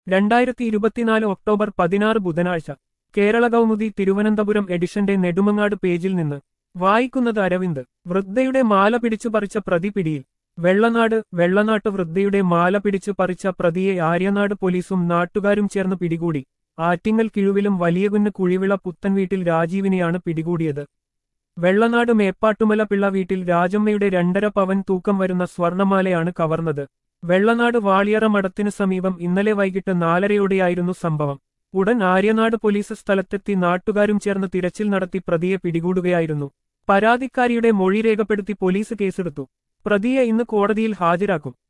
രണ്ടായിരത്തി ഇരുപത്തിനാല് ഒക്ടോബർ പതിനാറ് ബുധനാഴ്ച കേരള കൗമുദി തിരുവനന്തപുരം എഡിഷന്റെ നെടുമങ്ങാട് പേജിൽ നിന്ന് വായിക്കുന്നത് അരവിന്ദ് വൃദ്ധയുടെ മാല പിടിച്ചു പറിച്ച പ്രതി പിടിയിൽ വെള്ളനാട് വെള്ളനാട്ട് വൃദ്ധയുടെ മാല പിടിച്ചു പറിച്ച പ്രതിയെ ആര്യനാട് പോലീസും നാട്ടുകാരും ചേർന്ന് പിടികൂടി ആറ്റിങ്ങൽ കിഴുവിലും വലിയകുന്ന് കുഴിവിള പുത്തൻ വീട്ടിൽ രാജീവിനെയാണ് പിടികൂടിയത് വെള്ളനാട് മേപ്പാട്ടുമല പിള്ള വീട്ടിൽ രാജമ്മയുടെ രണ്ടര പവൻ തൂക്കം വരുന്ന സ്വർണമാലയാണ് കവർന്നത് വെള്ളനാട് വാളിയറ മഠത്തിനു സമീപം ഇന്നലെ വൈകിട്ട് നാലരയോടെയായിരുന്നു സംഭവം ഉടൻ ആര്യനാട് പോലീസ് സ്ഥലത്തെത്തി നാട്ടുകാരും ചേർന്ന് തിരച്ചിൽ നടത്തി പ്രതിയെ പിടികൂടുകയായിരുന്നു പരാതിക്കാരിയുടെ മൊഴി രേഖപ്പെടുത്തി പോലീസ് കേസെടുത്തു പ്രതിയെ ഇന്ന് കോടതിയിൽ ഹാജരാക്കും